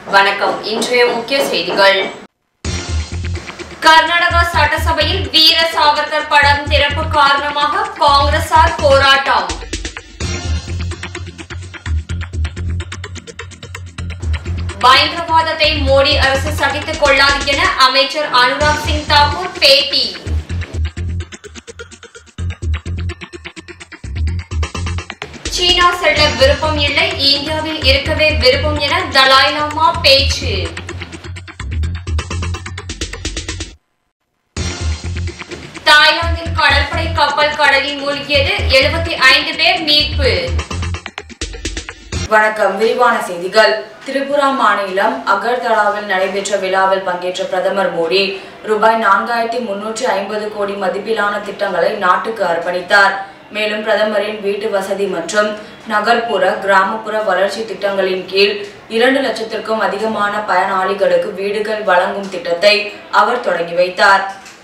வணக்கம் இன்றைய முக்கிய செய்திகள் கர்நாடகா சட்டசபையில் வீர சாவர்கர் படம் திறப்பு காரணமாக காங்கிரசார் போராட்டம் பயங்கரவாதத்தை மோடி அரசு சகித்துக் கொள்ளாது என அமைச்சர் அனுராக் சிங் தாக்கூர் பேட்டி சீனா செல்ல விருப்பம் இல்லை இந்தியாவில் இருக்கவே விருப்பம் என தலாய் லாமா பேச்சு தாய்லாந்தில் கடற்படை கப்பல் கடலில் மூழ்கியது எழுபத்தி ஐந்து பேர் மீட்பு வணக்கம் விரிவான செய்திகள் திரிபுரா மாநிலம் அகர்தலாவில் நடைபெற்ற விழாவில் பங்கேற்ற பிரதமர் மோடி ரூபாய் நான்காயிரத்தி முன்னூற்றி ஐம்பது கோடி மதிப்பிலான திட்டங்களை நாட்டுக்கு அர்ப்பணித்தார் மேலும் பிரதமரின் வீட்டு வசதி மற்றும் நகர்ப்புற கிராமப்புற வளர்ச்சி திட்டங்களின் கீழ் இரண்டு லட்சத்திற்கும் அதிகமான பயனாளிகளுக்கு வீடுகள் வழங்கும் திட்டத்தை அவர் தொடங்கி வைத்தார்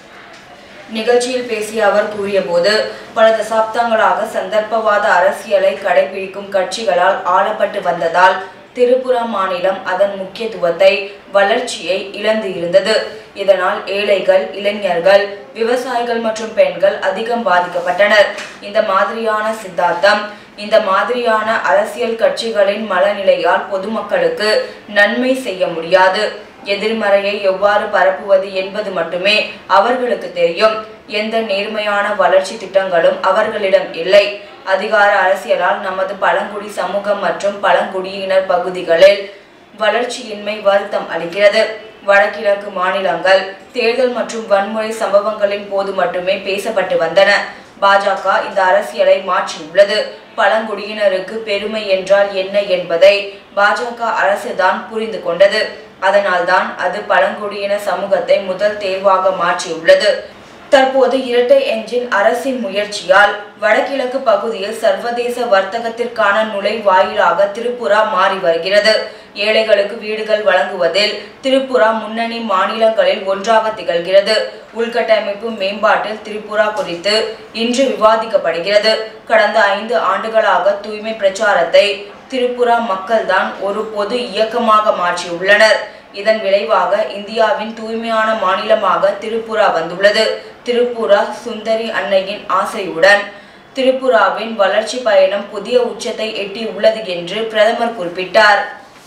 நிகழ்ச்சியில் பேசிய அவர் கூறியபோது பல தசாப்தங்களாக சந்தர்ப்பவாத அரசியலை கடைபிடிக்கும் கட்சிகளால் ஆளப்பட்டு வந்ததால் திரிபுரா மாநிலம் அதன் முக்கியத்துவத்தை வளர்ச்சியை இழந்து இருந்தது இதனால் ஏழைகள் இளைஞர்கள் விவசாயிகள் மற்றும் பெண்கள் அதிகம் பாதிக்கப்பட்டனர் இந்த மாதிரியான சித்தாந்தம் இந்த மாதிரியான அரசியல் கட்சிகளின் மனநிலையால் பொதுமக்களுக்கு நன்மை செய்ய முடியாது எதிர்மறையை எவ்வாறு பரப்புவது என்பது மட்டுமே அவர்களுக்கு தெரியும் எந்த நேர்மையான வளர்ச்சி திட்டங்களும் அவர்களிடம் இல்லை அதிகார அரசியலால் நமது பழங்குடி சமூகம் மற்றும் பழங்குடியினர் பகுதிகளில் வளர்ச்சியின்மை வருத்தம் அளிக்கிறது வடகிழக்கு மாநிலங்கள் தேர்தல் மற்றும் வன்முறை சம்பவங்களின் போது மட்டுமே பேசப்பட்டு வந்தன பாஜக இந்த அரசியலை மாற்றியுள்ளது பழங்குடியினருக்கு பெருமை என்றால் என்ன என்பதை பாஜக அரசுதான் புரிந்து கொண்டது அதனால்தான் அது பழங்குடியின சமூகத்தை முதல் தேர்வாக மாற்றியுள்ளது தற்போது இரட்டை என்ஜின் அரசின் முயற்சியால் வடகிழக்கு பகுதியில் சர்வதேச வர்த்தகத்திற்கான நுழைவாயிலாக திரிபுரா மாறி வருகிறது ஏழைகளுக்கு வீடுகள் வழங்குவதில் திரிபுரா முன்னணி மாநிலங்களில் ஒன்றாக திகழ்கிறது உள்கட்டமைப்பு மேம்பாட்டில் திரிபுரா குறித்து இன்று விவாதிக்கப்படுகிறது கடந்த ஐந்து ஆண்டுகளாக தூய்மை பிரச்சாரத்தை திரிபுரா மக்கள்தான் ஒரு பொது இயக்கமாக மாற்றியுள்ளனர் இதன் விளைவாக இந்தியாவின் தூய்மையான மாநிலமாக திரிபுரா வந்துள்ளது திரிபுரா சுந்தரி அன்னையின் ஆசையுடன் திரிபுராவின் வளர்ச்சி பயணம் புதிய உச்சத்தை எட்டியுள்ளது என்று பிரதமர் குறிப்பிட்டார்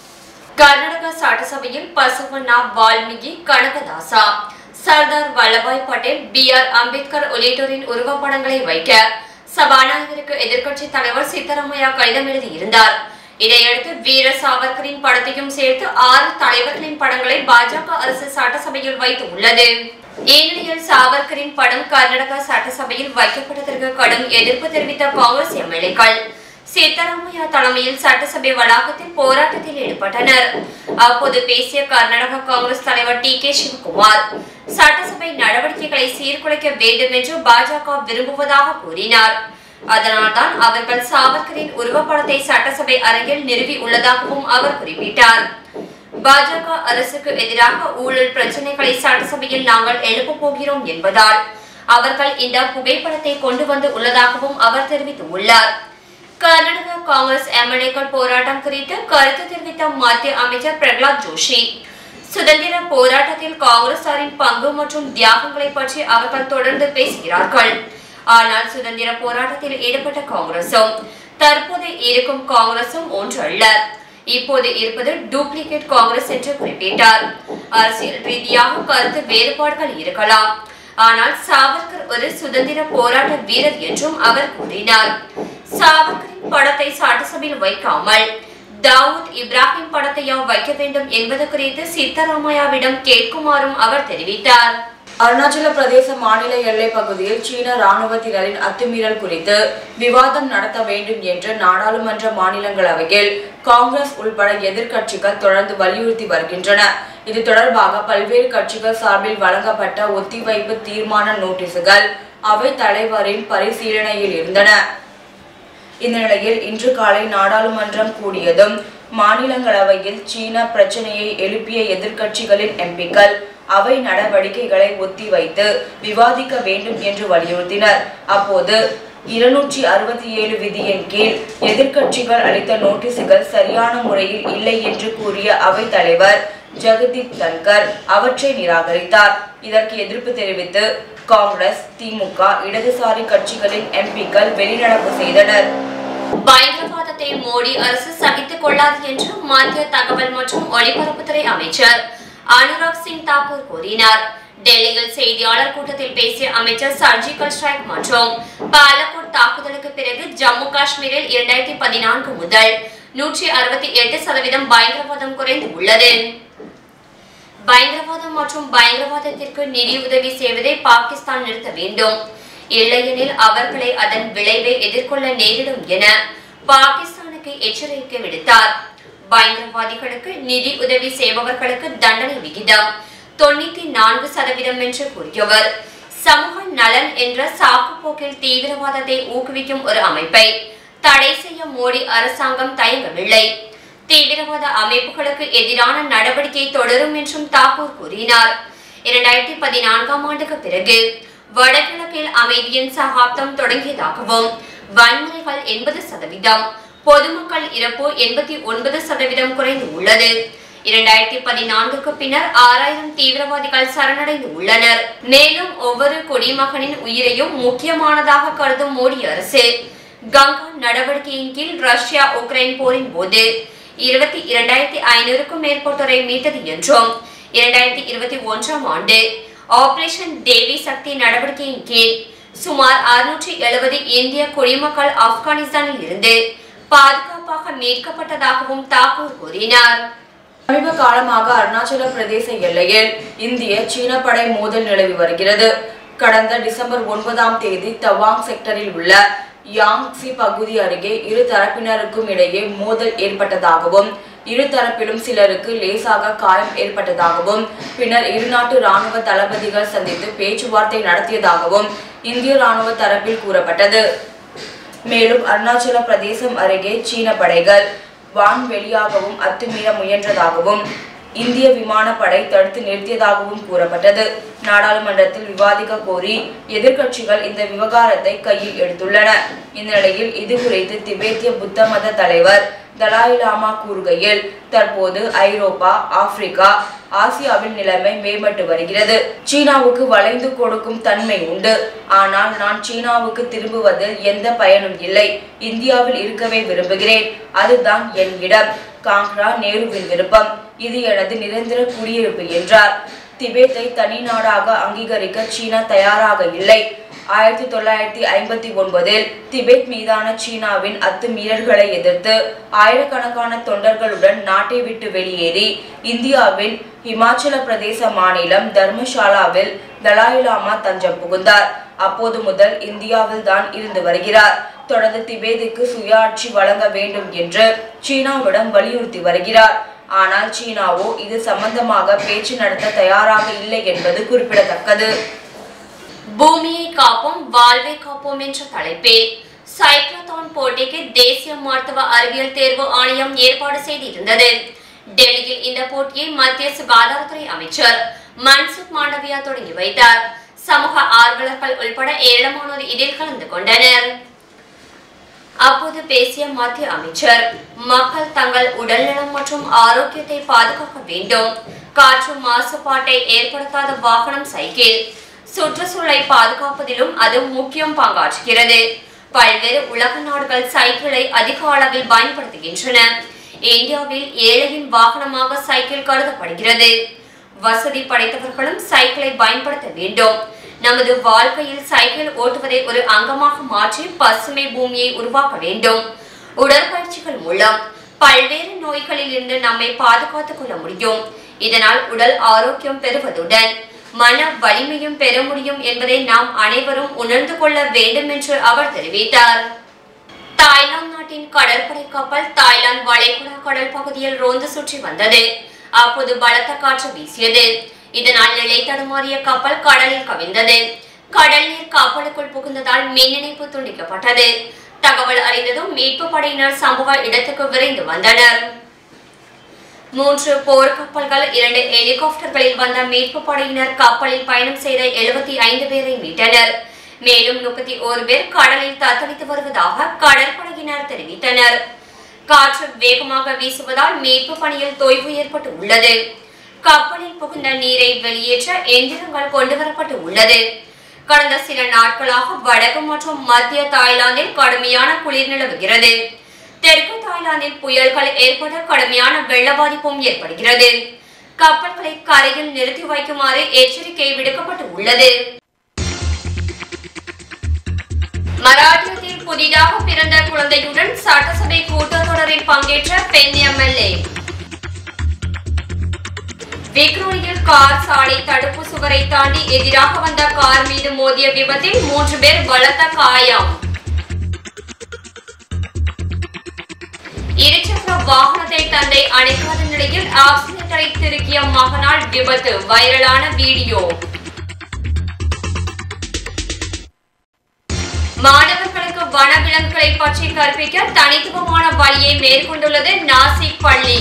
கர்நாடக சட்டசபையில் பசுவண்ணா வால்மீகி கனகதாசா சர்தார் வல்லபாய் பட்டேல் பி ஆர் அம்பேத்கர் உள்ளிட்டோரின் உருவப்படங்களை வைக்க சபாநாயகருக்கு எதிர்க்கட்சி தலைவர் சித்தராமையா கடிதம் எழுதியிருந்தார் இதையடுத்து வீர சாவர்கரின் படத்தையும் சேர்த்து ஆறு தலைவர்களின் படங்களை பாஜக அரசு சட்டசபையில் வைத்து உள்ளது இந்நிலையில் சாவர்கரின் படம் கர்நாடக சட்டசபையில் வைக்கப்பட்டதற்கு கடும் எதிர்ப்பு தெரிவித்த காங்கிரஸ் எம்எல்ஏக்கள் சித்தராமையா தலைமையில் சட்டசபை வளாகத்தில் போராட்டத்தில் ஈடுபட்டனர் அப்போது பேசிய கர்நாடக காங்கிரஸ் தலைவர் டி கே சிவகுமார் சட்டசபை நடவடிக்கைகளை சீர்குலைக்க வேண்டும் என்று பாஜக விரும்புவதாக கூறினார் அதனால்தான் அவர்கள் சாவர்கரின் உருவப்படத்தை சட்டசபை அரங்கில் நிறுவி உள்ளதாகவும் அவர் குறிப்பிட்டார் பாஜக அரசுக்கு எதிராக ஊழல் பிரச்சனைகளை சட்டசபையில் நாங்கள் எழுப்பப் போகிறோம் என்பதால் அவர்கள் இந்த புகைப்படத்தை கொண்டு வந்து உள்ளதாகவும் அவர் தெரிவித்துள்ளார் கர்நாடக காங்கிரஸ் எம்எல்ஏக்கள் போராட்டம் குறித்து கருத்து தெரிவித்த மத்திய அமைச்சர் பிரகலாத் ஜோஷி சுதந்திர போராட்டத்தில் காங்கிரசாரின் பங்கு மற்றும் தியாகங்களை பற்றி அவர்கள் தொடர்ந்து பேசுகிறார்கள் ஆனால் சுதந்திர போராட்டத்தில் ஈடுபட்ட காங்கிரசும் தற்போது இருக்கும் காங்கிரசும் ஒன்றல்ல இப்போது இருப்பது டூப்ளிகேட் காங்கிரஸ் என்று குறிப்பிட்டார் அரசியல் ரீதியாக கருத்து வேறுபாடுகள் இருக்கலாம் ஆனால் சாவர்கர் ஒரு சுதந்திர போராட்ட வீரர் என்றும் அவர் கூறினார் சாவர்கரின் படத்தை சட்டசபையில் வைக்காமல் தாவூத் இப்ராஹிம் படத்தையா வைக்க வேண்டும் என்பது குறித்து சித்தராமையாவிடம் கேட்குமாறும் அவர் தெரிவித்தார் அருணாச்சல பிரதேச மாநில எல்லை பகுதியில் சீன ராணுவத்தினரின் அத்துமீறல் குறித்து விவாதம் நடத்த வேண்டும் என்று நாடாளுமன்ற மாநிலங்களவையில் காங்கிரஸ் உள்பட எதிர்க்கட்சிகள் தொடர்ந்து வலியுறுத்தி வருகின்றன இது தொடர்பாக பல்வேறு கட்சிகள் சார்பில் வழங்கப்பட்ட ஒத்திவைப்பு தீர்மான நோட்டீசுகள் அவை தலைவரின் பரிசீலனையில் இருந்தன இந்த நிலையில் இன்று காலை நாடாளுமன்றம் கூடியதும் மாநிலங்களவையில் சீன பிரச்சனையை எழுப்பிய எதிர்க்கட்சிகளின் எம்பிக்கள் அவை நடவடிக்கைகளை ஒத்திவைத்து விவாதிக்க வேண்டும் என்று வலியுறுத்தினர் அப்போது இருநூற்றி அறுபத்தி ஏழு விதியின் கீழ் எதிர்க்கட்சிகள் அளித்த நோட்டீசுகள் சரியான முறையில் இல்லை என்று கூறிய அவைத் தலைவர் ஜெகதீப் தன்கர் அவற்றை நிராகரித்தார் இதற்கு எதிர்ப்பு தெரிவித்து காங்கிரஸ் திமுக இடதுசாரி கட்சிகளின் எம்பிக்கள் வெளிநடப்பு செய்தனர் பயங்கரவாதத்தை மோடி அரசு சகித்துக் கொள்ளாது என்று மத்திய தகவல் மற்றும் ஒலிபரப்புத்துறை அமைச்சர் அனுராக் சிங் தாக்கூர் கூறினார் டெல்லியில் செய்தியாளர் கூட்டத்தில் பேசிய அமைச்சர் சர்ஜிக்கல் ஸ்ட்ரைக் மற்றும் பாலக்கோட் தாக்குதலுக்கு பிறகு ஜம்மு காஷ்மீரில் இரண்டாயிரத்தி பதினான்கு முதல் நூற்றி அறுபத்தி எட்டு சதவீதம் பயங்கரவாதம் குறைந்து உள்ளது பயங்கரவாதம் மற்றும் பயங்கரவாதத்திற்கு நிதி உதவி செய்வதை பாகிஸ்தான் நிறுத்த வேண்டும் இல்லையெனில் அவர்களை அதன் விளைவை எதிர்கொள்ள நேரிடும் என பாகிஸ்தானுக்கு எச்சரிக்கை விடுத்தார் பயங்கரவாதிகளுக்கு நிதி உதவி செய்பவர்களுக்கு தண்டனை விகிதம் தொண்ணூத்தி நான்கு சதவீதம் என்று கூறியவர் சமூக நலன் என்ற சாக்குப்போக்கில் தீவிரவாதத்தை ஊக்குவிக்கும் ஒரு அமைப்பை தடை செய்ய மோடி அரசாங்கம் தயங்கவில்லை தீவிரவாத அமைப்புகளுக்கு எதிரான நடவடிக்கை தொடரும் என்றும் தாக்கூர் கூறினார் இரண்டாயிரத்தி பதினான்காம் ஆண்டுக்கு பிறகு வடகிழக்கில் அமைதியின் சகாப்தம் தொடங்கியதாகவும் வன்முறைகள் எண்பது சதவீதம் பொதுமக்கள் இறப்பு எண்பத்தி ஒன்பது சதவீதம் குறைந்து உள்ளது இரண்டாயிரத்தி பதினான்குக்கு பின்னர் ஆறாயிரம் தீவிரவாதிகள் சரணடைந்து உள்ளனர் மேலும் ஒவ்வொரு குடிமகனின் உயிரையும் முக்கியமானதாக கருதும் மோடி அரசு கங்கா நடவடிக்கையின் கீழ் ரஷ்யா உக்ரைன் போரின் போது இருபத்தி இரண்டாயிரத்தி ஐநூறுக்கும் மேற்பட்டோரை மீட்டது என்றும் இரண்டாயிரத்தி இருபத்தி ஒன்றாம் ஆண்டு ஆபரேஷன் தேவி சக்தி நடவடிக்கையின் கீழ் சுமார் அறுநூற்றி எழுபது இந்திய குடிமக்கள் ஆப்கானிஸ்தானில் இருந்து பாதுகாப்பாக மீட்கப்பட்டதாகவும் தாக்கூர் கூறினார் சமீப காலமாக அருணாச்சல பிரதேச எல்லையில் இந்திய சீன படை மோதல் நிலவி வருகிறது கடந்த டிசம்பர் ஒன்பதாம் தேதி தவாங் செக்டரில் உள்ள யாங்ஸி பகுதி அருகே இரு தரப்பினருக்கும் இடையே மோதல் ஏற்பட்டதாகவும் இரு தரப்பிலும் சிலருக்கு லேசாக காயம் ஏற்பட்டதாகவும் பின்னர் இரு நாட்டு ராணுவ தளபதிகள் சந்தித்து பேச்சுவார்த்தை நடத்தியதாகவும் இந்திய ராணுவ தரப்பில் கூறப்பட்டது மேலும் அருணாச்சல பிரதேசம் அருகே சீன படைகள் வான்வெளியாகவும் அத்துமீற முயன்றதாகவும் இந்திய விமானப்படை தடுத்து நிறுத்தியதாகவும் கூறப்பட்டது நாடாளுமன்றத்தில் விவாதிக்க கோரி எதிர்க்கட்சிகள் இந்த விவகாரத்தை கையில் எடுத்துள்ளன இந்நிலையில் இது குறித்து திபெத்திய புத்த மத தலைவர் தலாய் லாமா கூறுகையில் தற்போது ஐரோப்பா ஆப்பிரிக்கா ஆசியாவில் நிலைமை மேம்பட்டு வருகிறது சீனாவுக்கு வளைந்து கொடுக்கும் தன்மை உண்டு ஆனால் நான் சீனாவுக்கு திரும்புவதில் எந்த பயனும் இல்லை இந்தியாவில் இருக்கவே விரும்புகிறேன் அதுதான் என் இடம் காங்க்ரா நேருவின் விருப்பம் இது எனது நிரந்தர குடியிருப்பு என்றார் திபேத்தை தனி நாடாக அங்கீகரிக்க சீனா தயாராக இல்லை ஆயிரத்தி தொள்ளாயிரத்தி ஐம்பத்தி ஒன்பதில் திபெத் மீதான சீனாவின் அத்துமீறல்களை எதிர்த்து ஆயிரக்கணக்கான தொண்டர்களுடன் நாட்டை விட்டு வெளியேறி இந்தியாவின் இமாச்சல பிரதேச மாநிலம் தர்மசாலாவில் தலாய் லாமா தஞ்சம் புகுந்தார் அப்போது முதல் இந்தியாவில் தான் இருந்து வருகிறார் தொடர்ந்து திபேத்துக்கு சுயாட்சி வழங்க வேண்டும் என்று சீனாவிடம் வலியுறுத்தி வருகிறார் ஆனால் சீனாவோ இது சம்பந்தமாக பேச்சு நடத்த தயாராக இல்லை என்பது குறிப்பிடத்தக்கது பூமியை காப்போம் வாழ்வை காப்போம் என்ற தலைப்பில் சைக்ளோத்தான் போட்டிக்கு தேசிய மருத்துவ அறிவியல் தேர்வு ஆணையம் ஏற்பாடு செய்திருந்தது டெல்லியில் இந்த போட்டியை மத்திய சுகாதாரத்துறை அமைச்சர் மன்சுக் மாண்டவியா தொடங்கி வைத்தார் சமூக ஆர்வலர்கள் உள்பட ஏராளமானோர் இதில் கலந்து கொண்டனர் அப்போது பேசிய மத்திய அமைச்சர் மக்கள் தங்கள் உடல்நலம் மற்றும் ஆரோக்கியத்தை பாதுகாக்க வேண்டும் காற்று மாசுபாட்டை ஏற்படுத்தாத வாகனம் சைக்கிள் சுற்றுச்சூழலை பாதுகாப்பதிலும் அது முக்கியம் பங்காற்றுகிறது பல்வேறு உலக நாடுகள் சைக்கிளை அதிக அளவில் பயன்படுத்துகின்றன இந்தியாவில் ஏழையின் வாகனமாக சைக்கிள் கருதப்படுகிறது வசதி படைத்தவர்களும் சைக்கிளை பயன்படுத்த வேண்டும் நமது வாழ்க்கையில் சைக்கிள் ஓட்டுவதை ஒரு அங்கமாக மாற்றி பசுமை பூமியை உருவாக்க வேண்டும் உடற்பயிற்சிகள் மூலம் பல்வேறு நோய்களில் இருந்து நம்மை பாதுகாத்துக் கொள்ள முடியும் இதனால் உடல் ஆரோக்கியம் பெறுவதுடன் மன வலிமையும் பெற முடியும் என்பதை நாம் அனைவரும் உணர்ந்து கொள்ள வேண்டும் என்று அவர் தெரிவித்தார் தாய்லாந்து நாட்டின் கடற்படை கப்பல் தாய்லாந்து வளைகுடா கடல் பகுதியில் ரோந்து சுற்றி வந்தது அப்போது பலத்த காற்று வீசியது இதனால் நிலை தடுமாறிய கப்பல் கடலில் கவிழ்ந்தது கடல் நீர் கப்பலுக்குள் புகுந்ததால் மின் இணைப்பு துண்டிக்கப்பட்டது தகவல் அறிந்ததும் மீட்பு படையினர் சம்பவ இடத்துக்கு விரைந்து வந்தனர் மூன்று போர் கப்பல்கள் இரண்டு ஹெலிகாப்டர்களில் வந்த மீட்பு படையினர் கப்பலில் பயணம் செய்த எழுபத்தி ஐந்து பேரை மீட்டனர் மேலும் முப்பத்தி ஓரு பேர் கடலில் தத்தளித்து வருவதாக கடற்படையினர் தெரிவித்தனர் காற்று வேகமாக வீசுவதால் மீட்பு பணியில் தொய்வு ஏற்பட்டு உள்ளது கப்பலில் புகுந்த நீரை வெளியேற்ற எந்திரங்கள் கொண்டுவரப்பட்டு உள்ளது கடந்த சில நாட்களாக வடக்கு மற்றும் மத்திய தாய்லாந்தில் கடுமையான குளிர் நிலவுகிறது தெற்கு தாய்லாந்தில் புயல்கள் ஏற்பட கடுமையான வெள்ள பாதிப்பும் ஏற்படுகிறது கப்பல்களை கரையில் நிறுத்தி வைக்குமாறு எச்சரிக்கை விடுக்கப்பட்டு உள்ளது மராட்டியத்தில் புதிதாக பிறந்த குழந்தையுடன் சட்டசபை கூட்டத்தொடரில் பங்கேற்ற பெண் எம்எல்ஏ விக்ரோனியில் கார் சாலை தடுப்பு சுவரை தாண்டி எதிராக வந்த கார் மீது மோதிய விபத்தில் மூன்று பேர் பலத்த காயம் இருசக்கர வாகனத்தை தந்தை அணைக்காத நிலையில் ஆக்சிலேட்டரை திருக்கிய மகனால் விபத்து வைரலான வீடியோ மாணவர்களுக்கு வனவிலங்குகளை பற்றி கற்பிக்க தனித்துவமான வழியை மேற்கொண்டுள்ளது நாசிக் பள்ளி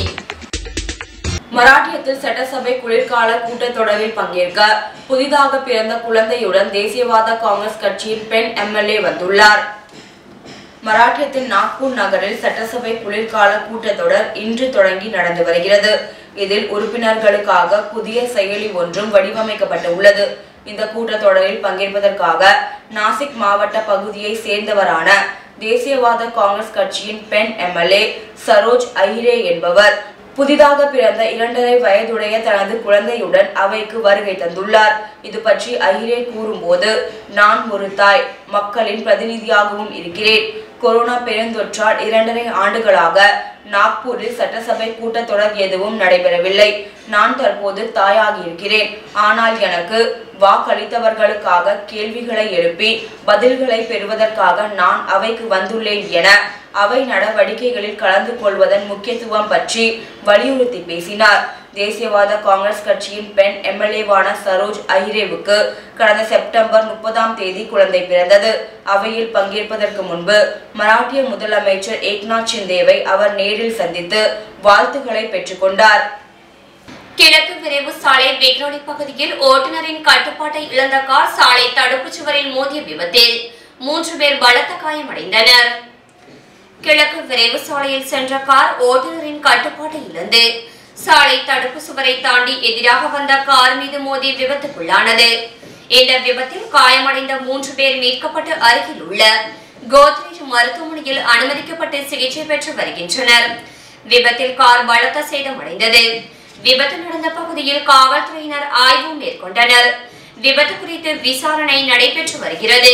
மராட்டியத்தில் சட்டசபை குளிர்கால கூட்டத்தொடரில் பங்கேற்க புதிதாக பிறந்த குழந்தையுடன் தேசியவாத காங்கிரஸ் கட்சியின் பெண் எம்எல்ஏ வந்துள்ளார் மராட்டியத்தின் நாக்பூர் நகரில் சட்டசபை குளிர்கால கூட்டத்தொடர் இன்று தொடங்கி நடந்து வருகிறது இதில் உறுப்பினர்களுக்காக புதிய செயலி ஒன்றும் வடிவமைக்கப்பட்டு உள்ளது இந்த கூட்டத்தொடரில் பங்கேற்பதற்காக நாசிக் மாவட்ட பகுதியை சேர்ந்தவரான தேசியவாத காங்கிரஸ் கட்சியின் பெண் எம்எல்ஏ சரோஜ் அஹிரே என்பவர் புதிதாக பிறந்த இரண்டரை வயதுடைய தனது குழந்தையுடன் அவைக்கு வருகை தந்துள்ளார் இது பற்றி அஹிரே கூறும்போது நான் ஒரு தாய் மக்களின் பிரதிநிதியாகவும் இருக்கிறேன் கொரோனா பெருந்தொற்றால் இரண்டரை ஆண்டுகளாக நாக்பூரில் சட்டசபை கூட்டத்தொடர் எதுவும் நடைபெறவில்லை நான் தற்போது தாயாகி இருக்கிறேன் ஆனால் எனக்கு வாக்களித்தவர்களுக்காக கேள்விகளை எழுப்பி பதில்களை பெறுவதற்காக நான் அவைக்கு வந்துள்ளேன் என அவை நடவடிக்கைகளில் கலந்து கொள்வதன் முக்கியத்துவம் பற்றி வலியுறுத்தி பேசினார் தேசியவாத காங்கிரஸ் கட்சியின் பெண் எம்எல்ஏவான சரோஜ் அஹிரேவுக்கு கடந்த செப்டம்பர் முப்பதாம் தேதி குழந்தை பிறந்தது அவையில் பங்கேற்பதற்கு முன்பு மராட்டிய முதலமைச்சர் ஏக்நாத் சிந்தேவை அவர் நேரில் சந்தித்து வாழ்த்துக்களை பெற்றுக்கொண்டார் கிழக்கு விரைவு சாலை விக்ரோனி பகுதியில் ஓட்டுநரின் கட்டுப்பாட்டை இழந்த கார் சாலை தடுப்புச் சுவரில் மோதிய விபத்தில் மூன்று பேர் பலத்த காயமடைந்தனர் கிழக்கு விரைவு சாலையில் சென்ற கார் ஓட்டுநரின் கட்டுப்பாட்டை இழந்து சாலை தடுப்பு சுவரை தாண்டி எதிராக வந்த கார் மீது மோதி விபத்துக்குள்ளானது இந்த விபத்தில் காயமடைந்த மூன்று பேர் மீட்கப்பட்டு அருகில் உள்ள கோத்ரேஜ் மருத்துவமனையில் அனுமதிக்கப்பட்டு சிகிச்சை பெற்று வருகின்றனர் விபத்தில் கார் பலத்த சேதமடைந்தது விபத்து நடந்த பகுதியில் காவல்துறையினர் ஆய்வு மேற்கொண்டனர் விபத்து குறித்து விசாரணை நடைபெற்று வருகிறது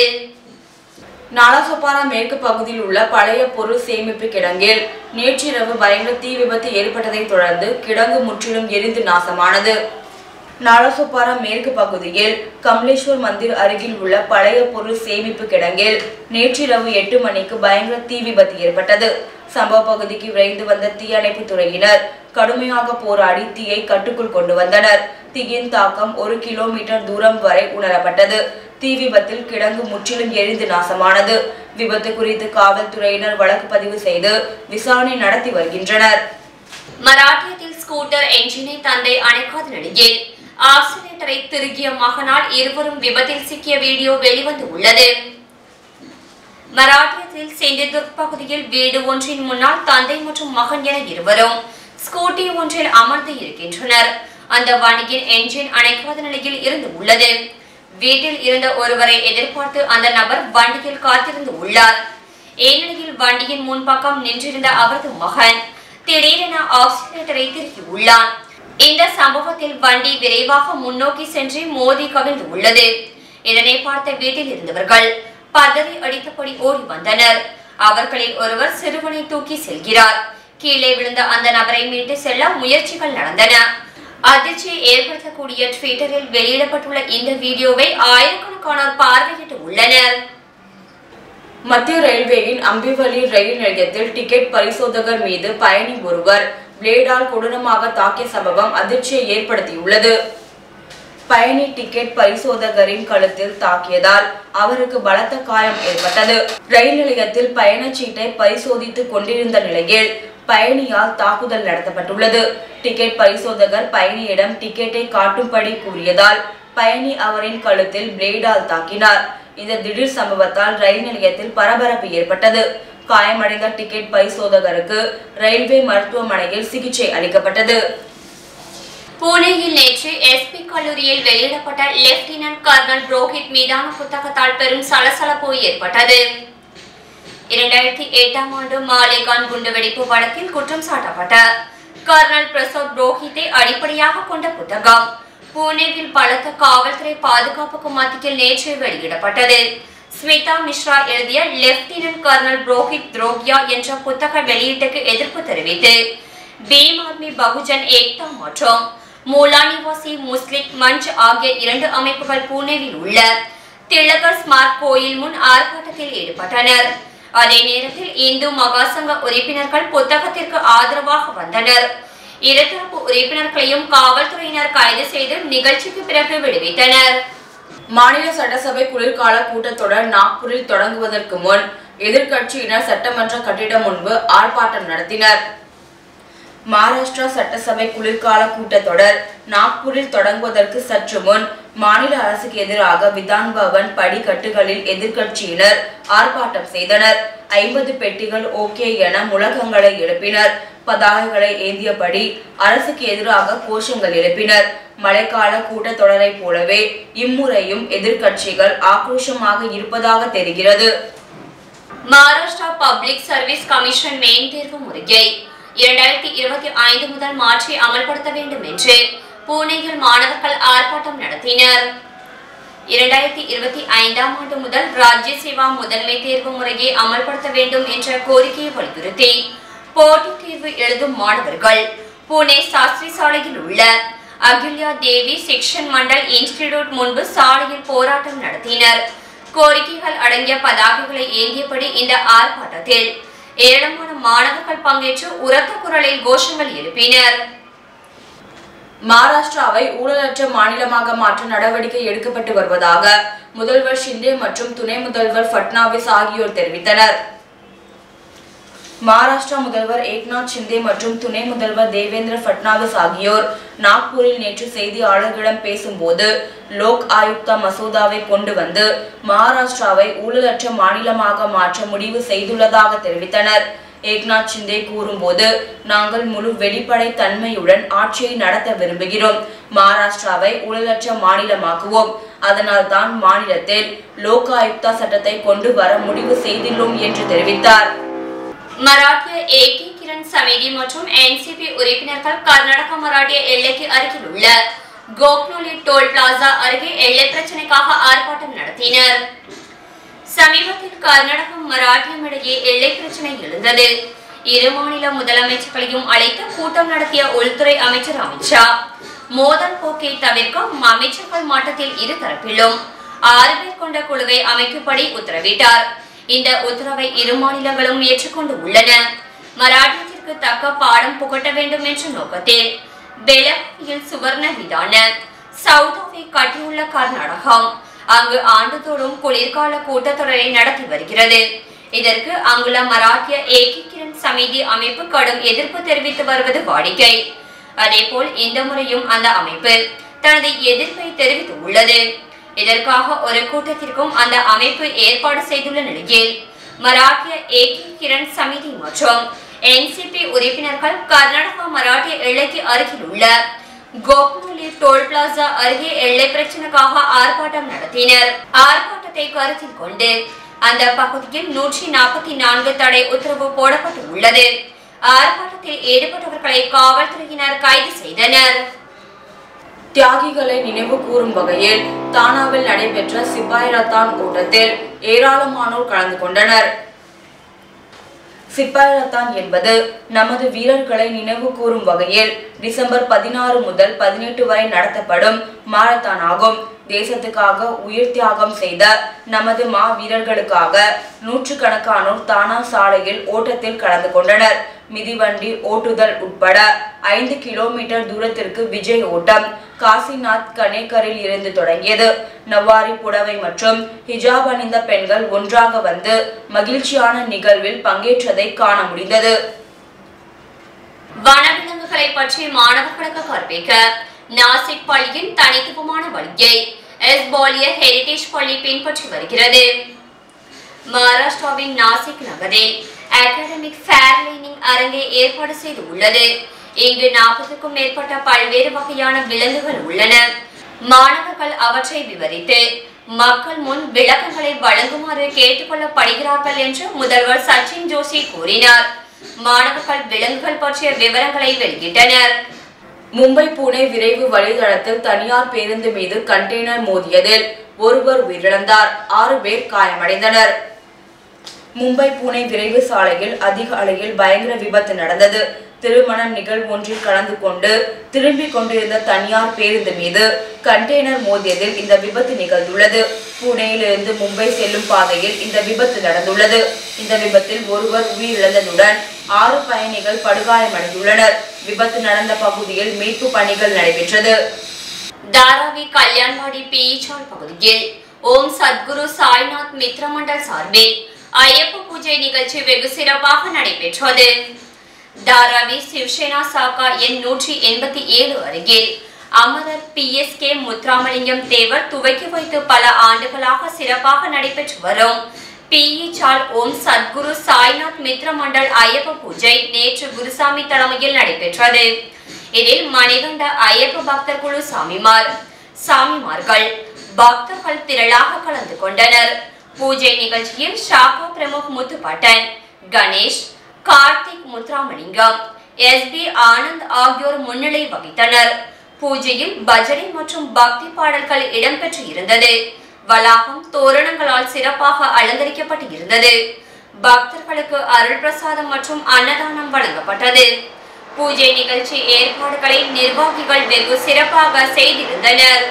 நாலாசோபாரா மேற்கு பகுதியில் உள்ள பழைய பொருள் சேமிப்பு கிடங்கில் நேற்றிரவு பயங்கர தீ விபத்து ஏற்பட்டதைத் தொடர்ந்து கிடங்கு முற்றிலும் எரிந்து நாசமானது நாலாசோபாரா மேற்கு பகுதியில் கமலேஸ்வர் மந்திர் அருகில் உள்ள பழைய பொருள் சேமிப்பு கிடங்கில் நேற்றிரவு எட்டு மணிக்கு பயங்கர தீ விபத்து ஏற்பட்டது சம்பவ பகுதிக்கு விரைந்து வந்த தீயணைப்பு துறையினர் கடுமையாக போராடி தீயை கட்டுக்குள் கொண்டு வந்தனர் தீயின் தாக்கம் ஒரு கிலோமீட்டர் தூரம் வரை உணரப்பட்டது தீ விபத்தில் கிடங்கு முற்றிலும் எரிந்து நாசமானது விபத்து குறித்து காவல்துறையினர் வழக்கு பதிவு செய்து விசாரணை நடத்தி வருகின்றனர் மராட்டியத்தில் ஸ்கூட்டர் என்ஜினை தந்தை அணைக்காத நிலையில் ஆக்சிலேட்டரை திருகிய மகனால் இருவரும் விபத்தில் சிக்கிய வீடியோ வெளிவந்து உள்ளது மராட்டியத்தில் செந்திதுர்க் பகுதியில் வீடு ஒன்றின் முன்னால் தந்தை மற்றும் மகன் என இருவரும் ஸ்கூட்டி ஒன்றில் அமர்ந்து இருக்கின்றனர் அந்த வண்டியின் என்ஜின் அணைக்காத நிலையில் இருந்து உள்ளது வீட்டில் இருந்த ஒருவரை எதிர்பார்த்து அந்த நபர் வண்டியில் காத்திருந்து உள்ளார் ஏனெனில் வண்டியின் முன்பக்கம் நின்றிருந்த அவரது மகன் திடீரென ஆக்சிலேட்டரை திருக்கி உள்ளான் இந்த சம்பவத்தில் வண்டி விரைவாக முன்னோக்கி சென்று மோதி கவிழ்ந்து உள்ளது இதனை பார்த்த வீட்டில் இருந்தவர்கள் பதறி அடித்தபடி ஓடி வந்தனர் அவர்களில் ஒருவர் சிறுவனை தூக்கி செல்கிறார் கீழே விழுந்த அந்த நபரை மீட்டு செல்ல முயற்சிகள் நடந்தன அதிர்ச்சியை ஏற்படுத்தக்கூடிய ட்விட்டரில் வெளியிடப்பட்டுள்ள இந்த வீடியோவை ஆயிரக்கணக்கானோர் பார்வையிட்டு உள்ளனர் மத்திய ரயில்வேயின் அம்பிவலி ரயில் நிலையத்தில் டிக்கெட் பரிசோதகர் மீது பயணி ஒருவர் பிளேடால் கொடூரமாக தாக்கிய சம்பவம் அதிர்ச்சியை ஏற்படுத்தியுள்ளது பயணி டிக்கெட் பரிசோதகரின் கழுத்தில் தாக்கியதால் அவருக்கு பலத்த காயம் ஏற்பட்டது ரயில் நிலையத்தில் பயணச்சீட்டை பரிசோதித்துக் கொண்டிருந்த நிலையில் பயணியால் தாக்குதல் நடத்தப்பட்டுள்ளது டிக்கெட் பரிசோதகர் பயணியிடம் டிக்கெட்டை காட்டும்படி கூறியதால் பயணி அவரின் கழுத்தில் பிளேடால் தாக்கினார் இந்த திடீர் சம்பவத்தால் ரயில் நிலையத்தில் பரபரப்பு ஏற்பட்டது காயமடைந்த டிக்கெட் பரிசோதகருக்கு ரயில்வே மருத்துவமனையில் சிகிச்சை அளிக்கப்பட்டது புனேயில் நேற்று எஸ்பி கல்லூரியில் வெளியிடப்பட்ட லெப்டினன்ட் கர்னல் புரோஹித் மீதான புத்தகத்தால் பெரும் சலசலப்பு ஏற்பட்டது இரண்டாயிரத்தி எட்டாம் ஆண்டு மாலேகான் குண்டுவெடிப்பு வழக்கில் குற்றம் சாட்டப்பட்ட கர்னல் பிரசாத் புரோஹித்தை அடிப்படையாக கொண்ட புத்தகம் புனேவில் பலத்த காவல்துறை பாதுகாப்புக்கு மத்தியில் நேற்று வெளியிடப்பட்டது ஸ்மிதா மிஸ்ரா எழுதிய லெப்டினன்ட் கர்னல் புரோஹித் துரோகியா என்ற புத்தக வெளியீட்டுக்கு எதிர்ப்பு தெரிவித்து பீம் ஆர்மி பகுஜன் ஏக்தா மற்றும் மூலானிவாசி முஸ்லிம் மஞ்ச் ஆகிய இரண்டு அமைப்புகள் புனேவில் உள்ள திலகர் ஸ்மார்ட் கோயில் முன் ஆர்ப்பாட்டத்தில் ஈடுபட்டனர் அதே நேரத்தில் இந்து மகாசங்க உறுப்பினர்கள் புத்தகத்திற்கு ஆதரவாக வந்தனர் இருதரப்பு உறுப்பினர்களையும் காவல்துறையினர் கைது செய்து நிகழ்ச்சிக்கு பிறகு விடுவித்தனர் மாநில சட்டசபை குளிர்கால கூட்டத்தொடர் நாக்பூரில் தொடங்குவதற்கு முன் எதிர்க்கட்சியினர் சட்டமன்ற கட்டிடம் முன்பு ஆர்ப்பாட்டம் நடத்தினர் மகாராஷ்டிரா சட்டசபை குளிர்கால கூட்டத்தொடர் நாக்பூரில் தொடங்குவதற்கு சற்று முன் மாநில அரசுக்கு எதிராக விதான் பவன் படிக்கட்டுகளில் எதிர்க்கட்சியினர் ஆர்ப்பாட்டம் செய்தனர் ஐம்பது பெட்டிகள் ஓகே என முழக்கங்களை எழுப்பினர் பதாகைகளை ஏந்தியபடி அரசுக்கு எதிராக கோஷங்கள் எழுப்பினர் மழைக்கால கூட்டத்தொடரைப் போலவே இம்முறையும் எதிர்க்கட்சிகள் ஆக்ரோஷமாக இருப்பதாக தெரிகிறது Maharashtra public service commission main தேர்வு முறையை இரண்டாயிரத்தி இருபத்தி ஐந்து முதல் மாற்றி அமல்படுத்த வேண்டும் என்று புனேயில் மாணவர்கள் ஆர்ப்பாட்டம் நடத்தினர் இரண்டாயிரத்தி இருபத்தி ஐந்தாம் ஆண்டு முதல் ராஜ்ய சேவா முதன்மை தேர்வு முறையை அமல்படுத்த வேண்டும் என்ற கோரிக்கையை வலியுறுத்தி போட்டித் தேர்வு எழுதும் மாணவர்கள் புனே சாஸ்திரி சாலையில் உள்ள அகில்யா தேவி செக்ஷன் மண்டல் இன்ஸ்டிடியூட் முன்பு சாலையில் போராட்டம் நடத்தினர் கோரிக்கைகள் அடங்கிய பதாகைகளை ஏந்தியபடி இந்த ஆர்ப்பாட்டத்தில் ஏராளமான மாணவர்கள் பங்கேற்று உரத்த குரலில் கோஷங்கள் எழுப்பினர் மகாராஷ்டிராவை ஊழலற்ற மாநிலமாக மாற்ற நடவடிக்கை எடுக்கப்பட்டு வருவதாக முதல்வர் ஷிண்டே மற்றும் துணை முதல்வர் ஃபட்னாவிஸ் ஆகியோர் தெரிவித்தனர் மகாராஷ்டிரா முதல்வர் ஏக்நாத் ஷிண்டே மற்றும் துணை முதல்வர் தேவேந்திர ஃபட்னாவிஸ் ஆகியோர் நாக்பூரில் நேற்று செய்தியாளர்களிடம் பேசும்போது லோக் ஆயுக்தா மசோதாவை கொண்டு வந்து மகாராஷ்டிராவை ஊழலற்ற மாநிலமாக மாற்ற முடிவு செய்துள்ளதாக தெரிவித்தனர் ஏக்நாத் ஷிண்டே கூறும்போது நாங்கள் முழு வெளிப்படை தன்மையுடன் ஆட்சியை நடத்த விரும்புகிறோம் மகாராஷ்டிராவை ஊழலற்ற மாநிலமாக்குவோம் அதனால் தான் மாநிலத்தில் லோக் ஆயுக்தா சட்டத்தை கொண்டு வர முடிவு செய்துள்ளோம் என்று தெரிவித்தார் மராட்டிய ஏகீகரன் சமிதி மற்றும் என்சிபி உறுப்பினர்கள் கர்நாடக மராட்டிய எல்லைக்கு அருகில் உள்ள கோக்னோலி டோல் பிளாசா அருகே எல்லை பிரச்சனைக்காக ஆர்ப்பாட்டம் நடத்தினர் சமீபத்தில் கர்நாடகம் மராட்டியம் இடையே எல்லை பிரச்சனை எழுந்தது இரு மாநில முதலமைச்சர்களையும் அழைத்து கூட்டம் நடத்திய உள்துறை அமைச்சர் அமித்ஷா மோதல் போக்கை தவிர்க்க அமைச்சர்கள் மட்டத்தில் இரு தரப்பிலும் ஆறு பேர் கொண்ட குழுவை அமைக்கும்படி உத்தரவிட்டார் இந்த உத்தரவை இரு மாநிலங்களும் ஏற்றுக்கொண்டு உள்ளன மராட்டியத்திற்கு தக்க பாடம் புகட்ட வேண்டும் என்ற நோக்கத்தில் பெலகாவியில் சுவர்ண விதான சவுதாவை கட்டியுள்ள கர்நாடகம் அங்கு ஆண்டுதோறும் குளிர்கால கூட்டத்தொடரை நடத்தி வருகிறது இதற்கு அங்குள்ள மராட்டிய ஏகீகரன் சமிதி அமைப்பு கடும் எதிர்ப்பு தெரிவித்து வருவது வாடிக்கை அதேபோல் இந்த முறையும் அந்த அமைப்பு தனது எதிர்ப்பை தெரிவித்து உள்ளது இதற்காக ஒரு கூட்டத்திற்கும் அந்த அமைப்பு ஏற்பாடு செய்துள்ள நிலையில் மராட்டிய ஏகீகரன் சமிதி மற்றும் என்சிபி உறுப்பினர்கள் கர்நாடகா மராட்டிய எல்லைக்கு அருகில் உள்ள கோக்னூலி டோல் பிளாசா அருகே எல்லை பிரச்சனைக்காக ஆர்ப்பாட்டம் நடத்தினர் ஆர்ப்பாட்டத்தை கருத்தில் கொண்டு அந்த பகுதியில் நூற்றி நாற்பத்தி நான்கு தடை உத்தரவு போடப்பட்டு உள்ளது ஆர்ப்பாட்டத்தில் ஈடுபட்டவர்களை காவல்துறையினர் கைது செய்தனர் தியாகிகளை நினைவு கூறும் வகையில் தானாவில் நடைபெற்ற சிப்பாய் ரத்தான் கூட்டத்தில் ஏராளமானோர் கலந்து கொண்டனர் சிப்பாய் ரத்தான் என்பது நமது வீரர்களை நினைவு கூறும் வகையில் டிசம்பர் பதினாறு முதல் பதினெட்டு வரை நடத்தப்படும் மாரத்தான் ஆகும் தேசத்துக்காக உயிர் தியாகம் செய்த நமது மா வீரர்களுக்காக நூற்றுக்கணக்கானோர் தானா சாலையில் ஓட்டத்தில் கலந்து கொண்டனர் மிதிவண்டி ஓட்டுதல் உட்பட ஐந்து கிலோமீட்டர் தூரத்திற்கு விஜய் ஓட்டம் காசிநாத் கனேக்கரில் இருந்து தொடங்கியது நவாரி புடவை மற்றும் ஹிஜாப் அணிந்த பெண்கள் ஒன்றாக வந்து மகிழ்ச்சியான நிகழ்வில் பங்கேற்றதை காண முடிந்தது வனவிலங்குகளை பற்றி மாணவர்களுக்கு கற்பிக்க நாசிக் பள்ளியின் தனித்துவமான வழியை எஸ் பாலிய ஹெரிடேஜ் பள்ளி பின்பற்றி வருகிறது மகாராஷ்டிராவின் நாசிக் நகரில் அகாடமிக் ஃபேர் லைனிங் அரங்கை ஏற்பாடு செய்து உள்ளது இங்கு நாற்பதுக்கும் மேற்பட்ட பல்வேறு வகையான விலங்குகள் உள்ளன மாணவர்கள் அவற்றை விவரித்து மக்கள் முன் விளக்கங்களை வழங்குமாறு கேட்டுக்கொள்ளப்படுகிறார்கள் என்று முதல்வர் சச்சின் ஜோஷி கூறினார் மாணவர்கள் விலங்குகள் பற்றிய விவரங்களை வெளியிட்டனர் மும்பை புனே விரைவு வழித்தடத்தில் தனியார் பேருந்து மீது கண்டெய்னர் மோதியதில் ஒருவர் உயிரிழந்தார் ஆறு பேர் காயமடைந்தனர் மும்பை புனே விரைவு சாலையில் அதிகாலையில் பயங்கர விபத்து நடந்தது திருமண நிகழ்வொன்றில் கலந்து கொண்டு திரும்பிக் கொண்டிருந்த தனியார் பேருந்து மீது கண்டெய்னர் மோதியதில் இந்த விபத்து நிகழ்ந்துள்ளது புனேயிலிருந்து மும்பை செல்லும் பாதையில் இந்த விபத்து நடந்துள்ளது இந்த விபத்தில் ஒருவர் உயிரிழந்ததுடன் ஆறு பயணிகள் படுகாயமடைந்துள்ளனர் விபத்து நடந்த பகுதியில் மீட்பு பணிகள் நடைபெற்றது தாராவி கல்யாண்வாடி பீச்சால் பகுதியில் ஓம் சத்குரு சாய்நாத் மித்ரமண்டல் சார்பில் ஐயப்ப பூஜை நிகழ்ச்சி வெகு சிறப்பாக நடைபெற்றது தாராவி சிவசேனா சாக்கா எண் நூற்றி எண்பத்தி ஏழு அருகில் அமரர் P S K Muthuramalingam Thevar துவக்கி வைத்து பல ஆண்டுகளாக சிறப்பாக நடைபெற்று வரும் பிஇச்சால் ஓம் சத்குரு சாய்நாத் மித்ரமண்டல் ஐயப்ப பூஜை நேற்று குருசாமி தலைமையில் நடைபெற்றது இதில் மணிகண்ட ஐயப்ப பக்தர் குழு சாமிமார் சாமிமார்கள் பக்தர்கள் திரளாக கலந்து கொண்டனர் பூஜை நிகழ்ச்சியில் ஷாகா பிரமுக் முத்துப்பாட்டன் கணேஷ் கார்த்திக் முத்ராமலிங்கம் எஸ் பி ஆனந்த் ஆகியோர் முன்னிலை வகித்தனர் பூஜையில் பஜனை மற்றும் பக்தி பாடல்கள் இடம்பெற்று இருந்தது வளாகம் தோரணங்களால் சிறப்பாக அலங்கரிக்கப்பட்டு இருந்தது பக்தர்களுக்கு அருள் பிரசாதம் மற்றும் அன்னதானம் வழங்கப்பட்டது பூஜை நிகழ்ச்சி ஏற்பாடுகளை நிர்வாகிகள் வெகு சிறப்பாக செய்திருந்தனர்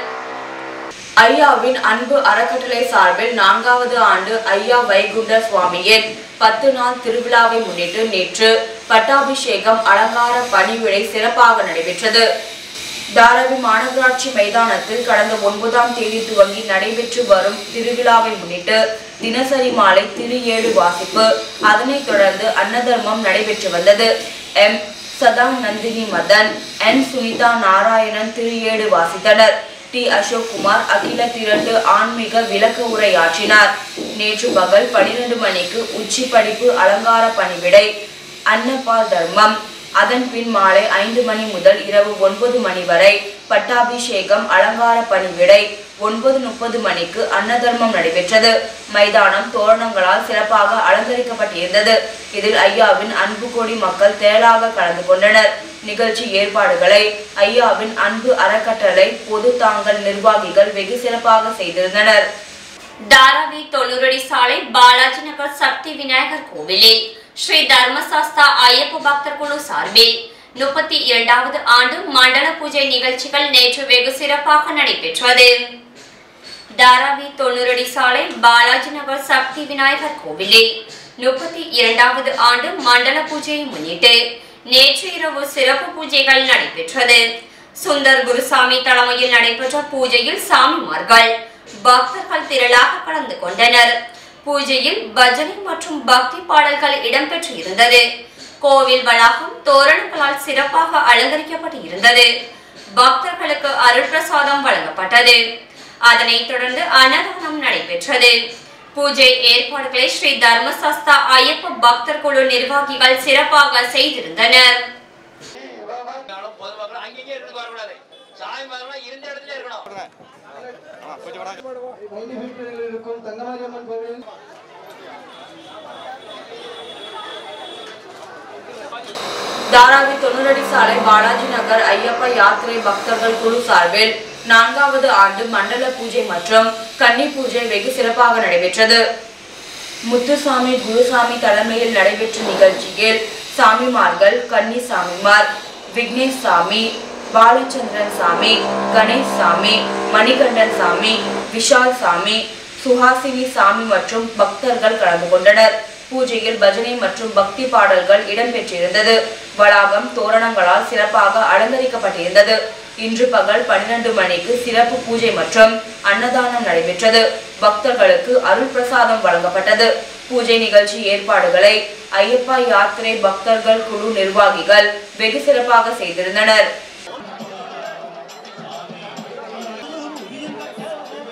ஐயாவின் அன்பு அறக்கட்டளை சார்பில் நான்காவது ஆண்டு ஐயா வைகுண்ட சுவாமியின் பத்து நாள் திருவிழாவை முன்னிட்டு நேற்று பட்டாபிஷேகம் அலங்கார பணிவிடை சிறப்பாக நடைபெற்றது தாராவி மாநகராட்சி மைதானத்தில் கடந்த ஒன்பதாம் தேதி துவங்கி நடைபெற்று வரும் திருவிழாவை முன்னிட்டு தினசரி மாலை திரு ஏழு வாசிப்பு அதனைத் தொடர்ந்து அன்னதர்மம் நடைபெற்று வந்தது எம் சதா நந்தினி மதன் என் சுனிதா நாராயணன் திரு ஏழு வாசித்தனர் டி அசோக் குமார் அகில திரண்டு ஆன்மீக விளக்க உரையாற்றினார் நேற்று பகல் பனிரெண்டு மணிக்கு உச்சி படிப்பு அலங்கார பணிவிடை அன்னபால் தர்மம் அதன் பின் மாலை ஐந்து மணி முதல் இரவு ஒன்பது மணி வரை பட்டாபிஷேகம் அலங்கார பணிவிடை ஒன்பது முப்பது மணிக்கு அன்னதர்மம் நடைபெற்றது மைதானம் தோரணங்களால் சிறப்பாக அலங்கரிக்கப்பட்டிருந்தது இதில் ஐயாவின் அன்பு கோடி மக்கள் திரளாக கலந்து கொண்டனர் நிகழ்ச்சி ஏற்பாடுகளை ஐயாவின் அன்பு அறக்கட்டளை பொது தாங்கல் நிர்வாகிகள் வெகு சிறப்பாக செய்திருந்தனர் தாராவி தொண்ணூறடி சாலை பாலாஜி நகர் சக்தி விநாயகர் கோவிலில் ஸ்ரீ தர்மசாஸ்தா ஐயப்ப பக்தர் குழு சார்பில் முப்பத்தி இரண்டாவது ஆண்டு மண்டல பூஜை நிகழ்ச்சிகள் நேற்று வெகு சிறப்பாக நடைபெற்றது தாராவி தொண்ணூறடி சாலை பாலாஜி நகர் சக்தி விநாயகர் கோவிலில் முப்பத்தி இரண்டாவது ஆண்டு மண்டல பூஜையை முன்னிட்டு நேற்று இரவு சிறப்பு பூஜைகள் நடைபெற்றது சுந்தர் குருசாமி தலைமையில் நடைபெற்ற பூஜையில் சாமிமார்கள் பக்தர்கள் திரளாக கலந்து கொண்டனர் பூஜையில் பஜனை மற்றும் பக்தி பாடல்கள் இடம்பெற்று இருந்தது கோவில் வளாகம் தோரணங்களால் சிறப்பாக அலங்கரிக்கப்பட்டு இருந்தது பக்தர்களுக்கு அருள் பிரசாதம் வழங்கப்பட்டது அதனைத் தொடர்ந்து அன்னதானம் நடைபெற்றது பூஜை ஏற்பாடுகளை ஸ்ரீ தர்மசஸ்தா ஐயப்ப பக்தர் குழு நிர்வாகிகள் சிறப்பாக செய்திருந்தனர் நானும் பொதுமக்களும் அங்கங்கே இருந்து வரக்கூடாது சாமி மரம் இருந்த இடத்துல இருக்கணும் வைண்டிபீட்டில் இருக்கும் தங்கமாரியம்மன் கோவில் தாராவி தொண்ணூறடி சாலை பாலாஜி நகர் ஐயப்ப யாத்திரை பக்தர்கள் குழு சார்பில் நான்காவது ஆண்டு மண்டல பூஜை மற்றும் கன்னி பூஜை வெகு சிறப்பாக நடைபெற்றது முத்துசாமி குருசாமி தலைமையில் நடைபெற்ற நிகழ்ச்சியில் சாமிமார்கள் கன்னி சாமிமார் விக்னேஷ் சாமி பாலச்சந்திரன் சாமி கணேஷ் சாமி மணிகண்டன் சாமி விஷால் சாமி சுஹாசினி சாமி மற்றும் பக்தர்கள் கலந்து கொண்டனர் பூஜையில் பஜனை மற்றும் பக்தி பாடல்கள் இடம்பெற்றிருந்தது வளாகம் தோரணங்களால் சிறப்பாக அலங்கரிக்கப்பட்டிருந்தது இன்று பகல் பன்னிரண்டு மணிக்கு சிறப்பு பூஜை மற்றும் அன்னதானம் நடைபெற்றது பக்தர்களுக்கு அருள் பிரசாதம் வழங்கப்பட்டது பூஜை நிகழ்ச்சி ஏற்பாடுகளை ஐயப்பா யாத்திரை பக்தர்கள் குழு நிர்வாகிகள் வெகு சிறப்பாக செய்திருந்தனர்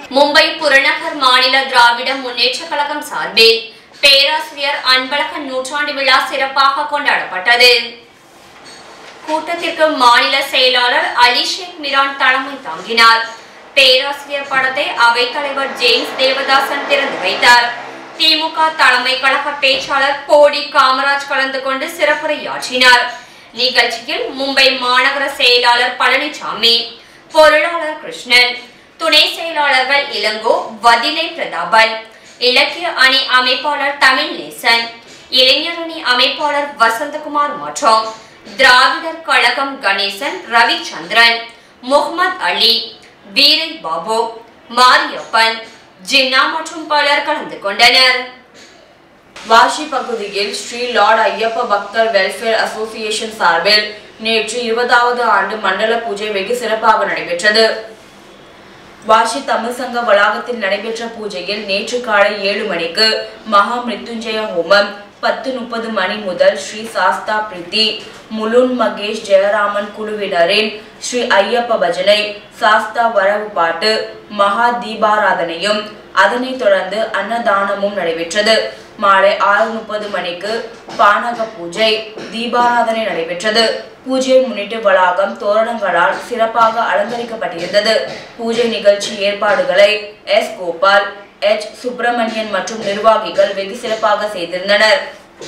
மும்பை புறநகர் மாநில திராவிட முன்னேற்ற கழகம் சார்பில் பேராசிரியர் அன்பழகன் நூற்றாண்டு விழா சிறப்பாக கொண்டாடப்பட்டது கூட்டத்திற்கு மாநில செயலாளர் அலி ஷேக் மிரான் தலைமை தாங்கினார் பேராசிரியர் படத்தை அவைத்தலைவர் ஜேம்ஸ் தேவதாசன் திறந்து வைத்தார் திமுக தலைமை கழக பேச்சாளர் போடி காமராஜ் கலந்து கொண்டு சிறப்புரையாற்றினார் நிகழ்ச்சியில் மும்பை மாநகர செயலாளர் பழனிசாமி பொருளாளர் கிருஷ்ணன் துணை செயலாளர்கள் இளங்கோ வதிலை பிரதாபன் இலக்கிய அணி அமைப்பாளர் தமிழ் நேசன் இளைஞர் அணி அமைப்பாளர் வசந்தகுமார் மற்றும் திராவிடர் கழகம் கணேசன் ரவிச்சந்திரன் முகமது அலி வீரை பாபு மாரியப்பன் ஜின்னா மற்றும் பலர் கலந்து கொண்டனர் வாஷி பகுதியில் ஸ்ரீ லார்ட் ஐயப்ப பக்தர் வெல்ஃபேர் அசோசியேஷன் சார்பில் நேற்று இருபதாவது ஆண்டு மண்டல பூஜை வெகு சிறப்பாக நடைபெற்றது வாஷி தமிழ் சங்க வளாகத்தில் நடைபெற்ற பூஜையில் நேற்று காலை ஏழு மணிக்கு மகா மிருத்யுஞ்சய ஹோமம் பத்து முப்பது மணி முதல் ஸ்ரீ சாஸ்தா பிரீத்தி முலுன் மகேஷ் ஜெயராமன் குழுவினரின் ஸ்ரீ ஐயப்ப பஜனை சாஸ்தா வரவு பாட்டு மகா தீபாராதனையும் அதனைத் தொடர்ந்து அன்னதானமும் நடைபெற்றது மாலை ஆறு முப்பது மணிக்கு பானக பூஜை தீபாராதனை நடைபெற்றது பூஜையை முன்னிட்டு வளாகம் தோரணங்களால் சிறப்பாக அலங்கரிக்கப்பட்டிருந்தது பூஜை நிகழ்ச்சி ஏற்பாடுகளை எஸ் கோபால் எச் சுப்பிரமணியன் மற்றும் நிர்வாகிகள் வெகு சிறப்பாக செய்திருந்தனர்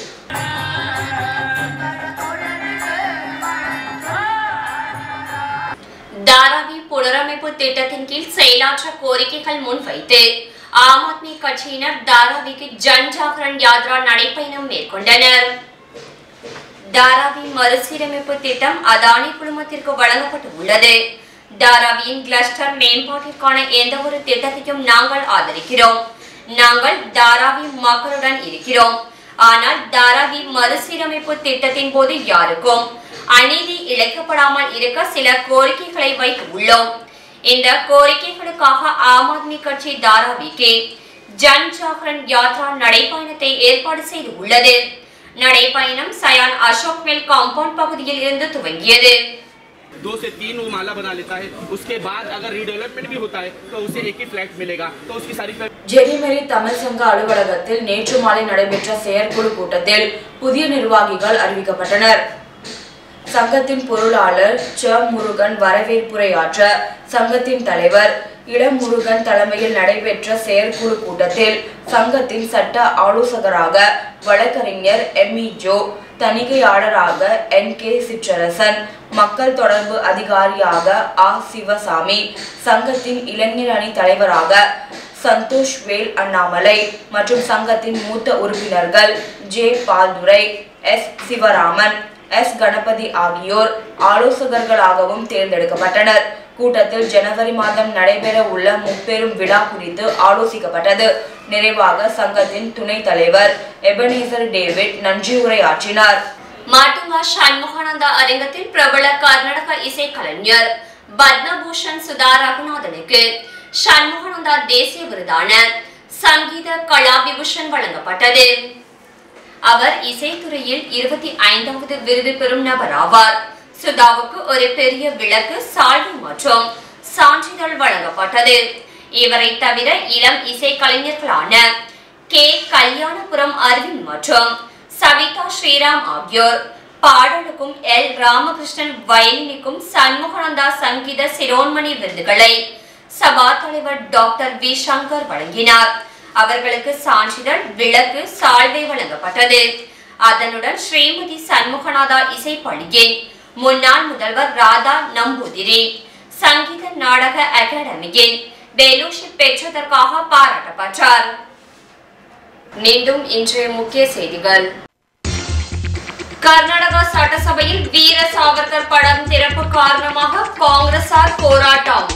தாராவி புனரமைப்பு திட்டத்தின் கீழ் செயலாற்ற கோரிக்கைகள் முன்வைத்து ஆம் ஆத்மி கட்சியினர் தாராவிக்கு ஜன் ஜாகரன் யாத்ரா நடைப்பயணம் மேற்கொண்டனர் தாராவி மறுசீரமைப்பு திட்டம் அதானி குழுமத்திற்கு வழங்கப்பட்டு உள்ளது தாராவியின் கிளஸ்டர் மேம்பாட்டிற்கான எந்த ஒரு திட்டத்தையும் நாங்கள் ஆதரிக்கிறோம் நாங்கள் தாராவி மக்களுடன் இருக்கிறோம் ஆனால் தாராவி மறுசீரமைப்பு திட்டத்தின் போது யாருக்கும் அநீதி இழைக்கப்படாமல் இருக்க சில கோரிக்கைகளை வைத்து உள்ளோம் இந்த கோரிக்கைகளுக்காக ஆம் ஆத்மி கட்சி தாராவிக்கு ஜன் ஜாகரன் யாத்ரா நடைப்பயணத்தை ஏற்பாடு செய்து உள்ளது நடைப்பயணம் சயான் அசோக் மில் காம்பவுண்ட் பகுதியில் இருந்து துவங்கியது दो से तीन वो माला बना लेता है उसके बाद अगर रीडेवलपमेंट भी होता है तो उसे एक ही फ्लैट मिलेगा तो उसकी सारी ஜெரிமெரி தமிழ் சங்க அலுவலகத்தில் நேற்று மாலை நடைபெற்ற செயற்குழு கூட்டத்தில் புதிய நிர்வாகிகள் அறிவிக்கப்பட்டனர் சங்கத்தின் பொருளாளர் ச முருகன் வரவேற்புரையாற்ற சங்கத்தின் தலைவர் இளமுருகன் தலைமையில் நடைபெற்ற செயற்குழு கூட்டத்தில் சங்கத்தின் சட்ட ஆலோசகராக வழக்கறிஞர் எம் இ ஜோ தணிக்கையாளராக என் கே சிற்றரசன் மக்கள் தொடர்பு அதிகாரியாக ஆ சிவசாமி சங்கத்தின் இளைஞர் அணி தலைவராக சந்தோஷ் வேல் அண்ணாமலை மற்றும் சங்கத்தின் மூத்த உறுப்பினர்கள் J Balthurai S Sivaraman S Ganapathi ஆகியோர் ஆலோசகர்களாகவும் தேர்ந்தெடுக்கப்பட்டனர் கூட்டத்தில் ஜனவரி மாதம் நடைபெற உள்ள முப்பெரும் விழா குறித்து ஆலோசிக்கப்பட்டது நிறைவாக சங்கத்தின் துணைத் தலைவர் எபனேசர் டேவிட் நன்றியுரையாற்றினார் மாட்டுங்கா சண்முகானந்தா அரங்கத்தில் பிரபல கர்நாடக இசைக்கலைஞர் பத்மபூஷன் சுதா ரகுநாதனுக்கு சண்முகானந்தா தேசிய விருதான சங்கீத கலா விபூஷன் வழங்கப்பட்டது அவர் இசைத்துறையில் இருபத்தி ஐந்தாவது விருது பெறும் நபர் ஆவார் சுதாவுக்கு ஒரு பெரிய விளக்கு சால்வு மற்றும் சான்றிதழ் வழங்கப்பட்டது இவரை தவிர இளம் இசைக்கலைஞர்களான கே கல்யாணபுரம் அரவிந்த் மற்றும் சவிதா ஸ்ரீராம் ஆகியோர் பாடலுக்கும் எல் ராமகிருஷ்ணன் வயலினுக்கும் சண்முகானந்தா சங்கீத சிரோன்மணி விருதுகளை சபா தலைவர் டாக்டர் வி சங்கர் வழங்கினார் அவர்களுக்கு சான்றிதழ் விளக்கு சால்வை வழங்கப்பட்டது அதனுடன் ஸ்ரீமதி சண்முகநாதா இசைப்பள்ளியின் முன்னாள் முதல்வர் ராதா நம்பூதிரி சங்கீத நாடக அகாடமியின் பெலோஷிப் பெற்றதற்காக பாராட்டப்பட்டார் மீண்டும் இன்றைய முக்கிய செய்திகள் கர்நாடகா சட்டசபையில் வீர சாவர்கர் படம் திறப்பு காரணமாக காங்கிரசார் போராட்டம்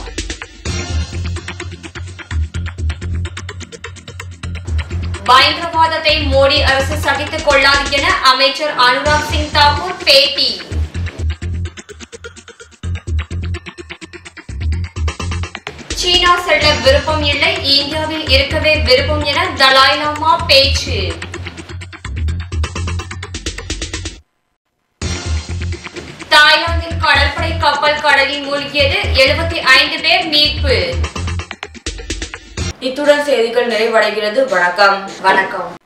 பயங்கரவாதத்தை மோடி அரசு சகித்துக் கொள்ளாது என அமைச்சர் அனுராக் சிங் தாக்கூர் பேட்டி சீனா செல்ல விருப்பம் இல்லை இந்தியாவில் இருக்கவே விருப்பம் என தலாய் லாமா பேச்சு தாய்லாந்தில் கடற்படை கப்பல் கடலில் மூழ்கியது எழுபத்தி ஐந்து பேர் மீட்பு இத்துடன் செய்திகள் நிறைவடைகிறது வணக்கம் வணக்கம்